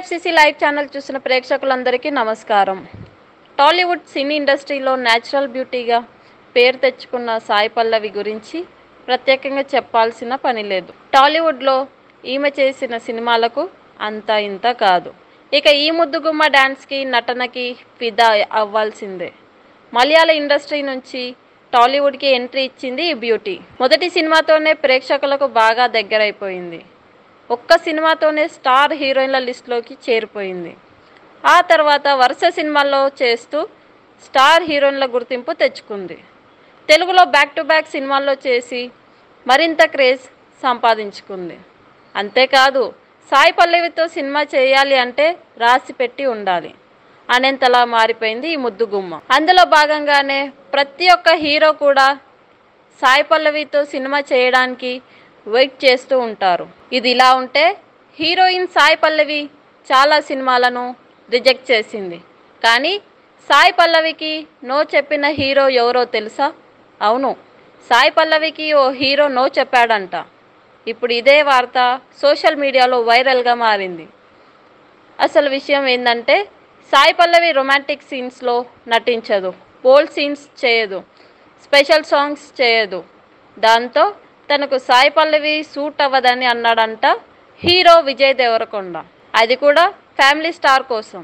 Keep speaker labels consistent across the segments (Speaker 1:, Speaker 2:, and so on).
Speaker 1: TFCC live channel చూసిన ప్రేక్షకులందరికీ నమస్కారం టాలీవుడ్ సినీ ఇండస్ట్రీలో న్యాచురల్ బ్యూటీగా పేరు తెచ్చుకున్న సాయి పల్లవి గురించి ప్రత్యేకంగా చెప్పాల్సిన పని లేదు టాలీవుడ్లో ఈమె చేసిన సినిమాలకు అంత ఇంత కాదు ఇక ఈ ముద్దుగుమ్మ డ్యాన్స్కి నటనకి ఫిదా అవ్వాల్సిందే మలయాళ ఇండస్ట్రీ నుంచి టాలీవుడ్కి ఎంట్రీ ఇచ్చింది ఈ బ్యూటీ మొదటి సినిమాతోనే ప్రేక్షకులకు బాగా దగ్గరైపోయింది ఒక్క సినిమాతోనే స్టార్ హీరోయిన్ల లిస్టులోకి చేరిపోయింది ఆ తర్వాత వరుస సినిమాల్లో చేస్తూ స్టార్ హీరోయిన్ల గుర్తింపు తెచ్చుకుంది తెలుగులో బ్యాక్ టు బ్యాక్ సినిమాల్లో చేసి మరింత క్రేజ్ సంపాదించుకుంది అంతేకాదు సాయి పల్లవితో సినిమా చేయాలి అంటే రాసి పెట్టి ఉండాలి అనేంతలా మారిపోయింది ఈ ముద్దుగుమ్మ అందులో భాగంగానే ప్రతి ఒక్క హీరో కూడా సాయి పల్లవితో సినిమా చేయడానికి వెయిట్ చేస్తూ ఉంటారు ఇది ఇలా ఉంటే హీరోయిన్ సాయి పల్లవి చాలా సినిమాలను రిజెక్ట్ చేసింది కానీ సాయి పల్లవికి నో చెప్పిన హీరో ఎవరో తెలుసా అవును సాయి పల్లవికి ఓ హీరో నో చెప్పాడంట ఇప్పుడు ఇదే వార్త సోషల్ మీడియాలో వైరల్గా మారింది అసలు విషయం ఏంటంటే సాయి పల్లవి రొమాంటిక్ సీన్స్లో నటించదు బోల్డ్ సీన్స్ చేయదు స్పెషల్ సాంగ్స్ చేయదు దాంతో తనకు సాయి పల్లవి సూట్ అవ్వదని అన్నాడంట హీరో విజయ్ దేవరకొండ అది కూడా ఫ్యామిలీ స్టార్ కోసం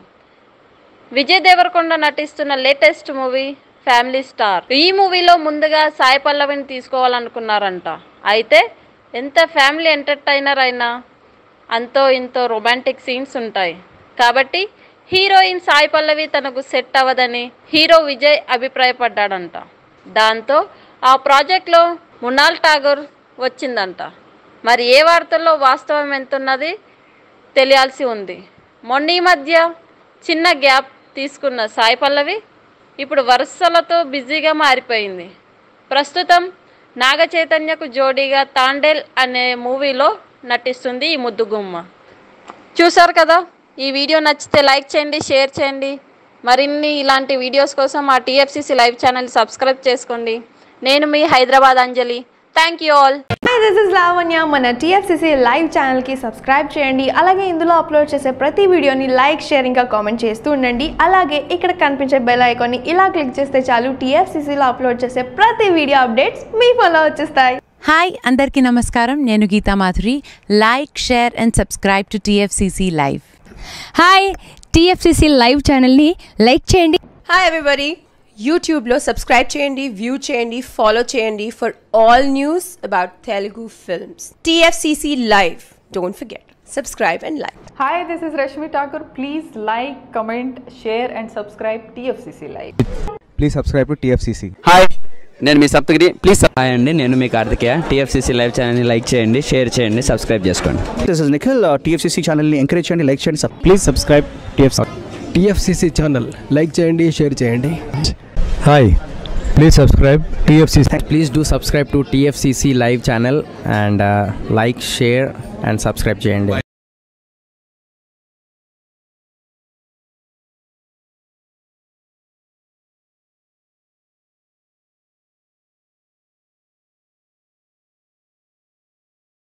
Speaker 1: విజయ్ దేవరకొండ నటిస్తున్న లేటెస్ట్ మూవీ ఫ్యామిలీ స్టార్ ఈ మూవీలో ముందుగా సాయి పల్లవిని తీసుకోవాలనుకున్నారంట అయితే ఎంత ఫ్యామిలీ ఎంటర్టైనర్ అయినా అంతో ఇంతో రొమాంటిక్ సీన్స్ ఉంటాయి కాబట్టి హీరోయిన్ సాయి పల్లవి తనకు సెట్ అవ్వదని హీరో విజయ్ అభిప్రాయపడ్డాడంట దాంతో ఆ ప్రాజెక్ట్లో మునాల్ ఠాగూర్ వచ్చిందంట మరి ఏ వార్తల్లో వాస్తవం ఎంతున్నది తెలియాల్సి ఉంది మొన్న ఈ మధ్య చిన్న గ్యాప్ తీసుకున్న సాయి పల్లవి ఇప్పుడు వరుసలతో బిజీగా మారిపోయింది ప్రస్తుతం నాగ చైతన్యకు జోడీగా తాండేల్ అనే మూవీలో నటిస్తుంది ఈ ముద్దుగుమ్మ చూసారు కదా ఈ వీడియో నచ్చితే లైక్ చేయండి షేర్ చేయండి మరిన్ని ఇలాంటి వీడియోస్ కోసం మా టీఎఫ్సిసి లైవ్ ఛానల్ సబ్స్క్రైబ్ చేసుకోండి నేను మీ Hyderabad Anjali thank you all
Speaker 2: hi this is Lavanya మన టీఎఫ్సిసి లైవ్ ఛానల్కి సబ్స్క్రైబ్ చేయండి అలాగే ఇందులో అప్లోడ్ చేసే ప్రతి వీడియోని లైక్ షేర్ ఇంకా కామెంట్ చేస్తూ ఉండండి అలాగే ఇక్కడ కనిపించే బెల్ ఐకాన్ని ఇలా క్లిక్ చేస్తే చాలు టీఎఫ్సిసిలో అప్లోడ్ చేసే ప్రతి వీడియో అప్డేట్స్ మీ ఫోన్లో వచ్చేస్తాయి
Speaker 3: హాయ్ అందరికీ నమస్కారం నేను Geetha Madhuri like share and subscribe to TFCC live
Speaker 4: hi TFCC live ఛానల్ని లైక్ చేయండి
Speaker 5: హాయ్ ఎవ్రీబడి యూట్యూబ్లో సబ్స్క్రైబ్ చేయండి వ్యూ చేయండి ఫాలో చేయండి for all news about Telugu films TFCC live don't forget subscribe and like
Speaker 6: Hi, this is Rashmi Thakur. Please like, comment, share, and subscribe TFCC Live.
Speaker 7: Please subscribe to TFCC
Speaker 8: hi నేను మీ Saptagiri please
Speaker 9: hi అండి నేను మీ Karthikeya TFCC live ఛానల్ని like చేయండి share చేయండి subscribe చేసుకోండి
Speaker 10: this is Nikhil TFCC ఛానల్ని ఎంకరేజ్ చేయండి లైక్ చేయండి
Speaker 7: please subscribe TFC
Speaker 11: TFCC channel like చేయండి షేర్ చేయండి
Speaker 7: hi please subscribe TFCC
Speaker 9: please do subscribe to TFCC live channel and like share and subscribe చేయండి